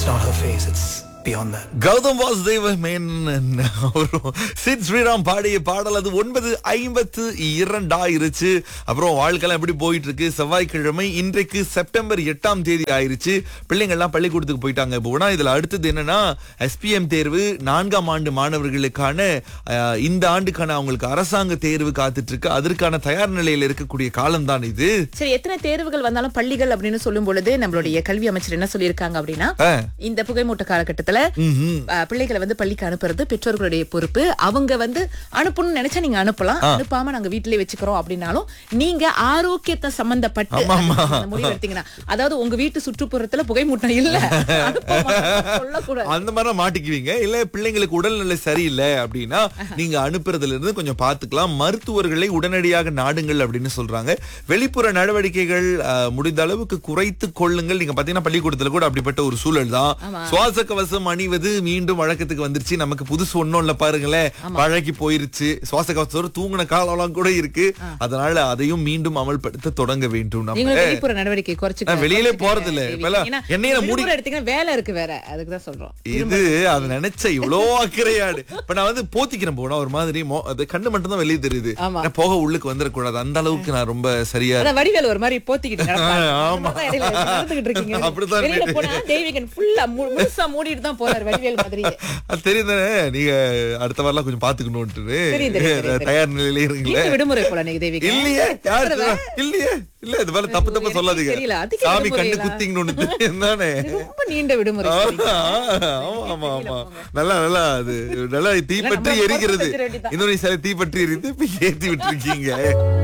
It's not her face, it's beyond that. Gautham Vasudeva Menon அவரும் சித் ஸ்ரீராம் பாடிய பாடல் அது ஒன்பது ஐம்பத்து இரண்டாயிருச்சு அப்புறம் வாழ்க்கைலாம் எப்படி போயிட்டு இருக்கு செவ்வாய்க்கிழமை இன்றைக்கு செப்டம்பர் எட்டாம் தேதி ஆயிருச்சு பிள்ளைங்க எல்லாம் பள்ளிக்கூடத்துக்கு போயிட்டாங்க போனா இதுல அடுத்தது என்னன்னா எஸ்பிஎம் தேர்வு நான்காம் ஆண்டு மாணவர்களுக்கான அஹ், இந்த ஆண்டுக்கான அவங்களுக்கு அரசாங்க தேர்வு காத்துட்டு இருக்கு அதற்கான தயார் நிலையில இருக்கக்கூடிய காலம் தான் இது சரி எத்தனை தேர்வுகள் வந்தாலும் பள்ளிகள் அப்படின்னு சொல்லும் பொழுது நம்மளுடைய கல்வி அமைச்சர் என்ன சொல்லியிருக்காங்க அப்படின்னா ஆ. இந்த புகைமூட்ட காலகட்டத்துல அஹ், பிள்ளைகளை வந்து பள்ளிக்கு அனுப்புறது பெற்றோர்களுடைய பொறுப்பு அவங்க வந்து அனுப்பணும்னு நினைச்சா நீங்க அனுப்பலாம் அனுப்பாம நாங்க வீட்டிலேயே வச்சுக்கிறோம் அப்படின்னாலும் நீங்க ஆரோக்கியத்தை சம்பந்தப்பட்டு அந்த முடிவு எடுத்தீங்கன்னா அதாவது உங்க வீட்டு சுற்றுப்புறத்துல புகைமூட்டம் இல்ல அனுப்ப மாட்டோம் சொல்லக்கூடாது அந்த மாதிரி மாட்டிக்குவீங்க இல்ல பிள்ளைங்களுக்கு உடல்நிலை சரியில்லை அப்படின்னா நீங்க அனுப்புறதுல இருந்து கொஞ்சம் பாத்துக்கலாம் மருத்துவர்களை உடனடியாக நாடுங்கள் அப்படின்னு சொல்றாங்க வெளிப்புற நடவடிக்கைகள் அஹ், முடிந்த அளவுக்கு குறைத்து கொள்ளுங்கள் நீங்க பாத்தீங்கன்னா பள்ளிக்கூடத்துல கூட அப்படிப்பட்ட ஒரு சூழல் தான் சுவாச கவசம் அணிவது மீண்டும் வழக்கத்துக்கு வந்துருச்சு நமக்கு புதுசு ஒண்ணும் இல்ல பாருங்களேன் பழகி போயிருச்சு சுவாச கவசத்தோட தூங்கின காலம்லாம் கூட இருக்கு அதனால அதையும் மீண்டும் அமல்படுத்த தொடங்க வேண்டும் நம்ம நீங்களும் வெளிப்புற நடவடிக்கை குறைச்சு நான் வெளியிலே போறது இல்ல. இப்பெல்லாம் எண்ணெயில மூடி- எடுத்தீங்கன்னா வேலை இருக்கு வேற அதுக்கு தான் சொல்றோம் இது அது நினைச்ச இவ்வளோ அக்கறையாடு இப்ப நான் வந்து போத்திக்கிறேன் போனா ஒரு மாதிரி மோ- அது கண்ணு மட்டும் தான் வெளியே தெரியுது ஆமா. நான் போக உள்ளுக்கு வந்துடக்கூடாது அந்த அளவுக்கு நான் ரொம்ப சரியா அதான் வடிவேல் ஒரு மாதிரி போத்திக்கிட்டு நடப்பாரு. ஆமா. அந்த மாதிரி தான் இடையில நடந்துகிட்டு இருக்கீங்க. அப்படிதான் வெளியில போனா தெய்வீகன் ஃபுல்லா முழுசா மூடிட்டு தான் போறாரு வடிவேல் மாதிரியே அது தெரியும் தானே நீங்க அடுத்த வாரம்லாம் கொஞ்சம் பாத்துக்கணும்ட்டு தெரியும், தெரியும், தெரியும். தயார் நிலையில இருக்கீங்களே நீங்க விடுமுறை போல நீங்க தெய்வீகன் இல்லையே யாரு சொன்னா? இல்லையே இல்ல இது மாதிரி தப்பு தப்பு எனக்கு சொல்லாதீங்க தெரியல. அதுக்கு சாமி கண்ணு விடுமுறையா? குத்திங்கன்னு தெரியும் தானே இது ரொம்ப நீண்ட விடுமுறை ஆமா ஆமா ஆமா நல்லா நல்லா அது நல்லா தீப்பற்றி நம்ம எரிகிறது பொறுப்பு செஞ்சிட வேண்டியதுதான். இன்னொரு சில தீப்பற்றி எரிந்து இப்ப ஏத்தி விட்டுருக்கீங்க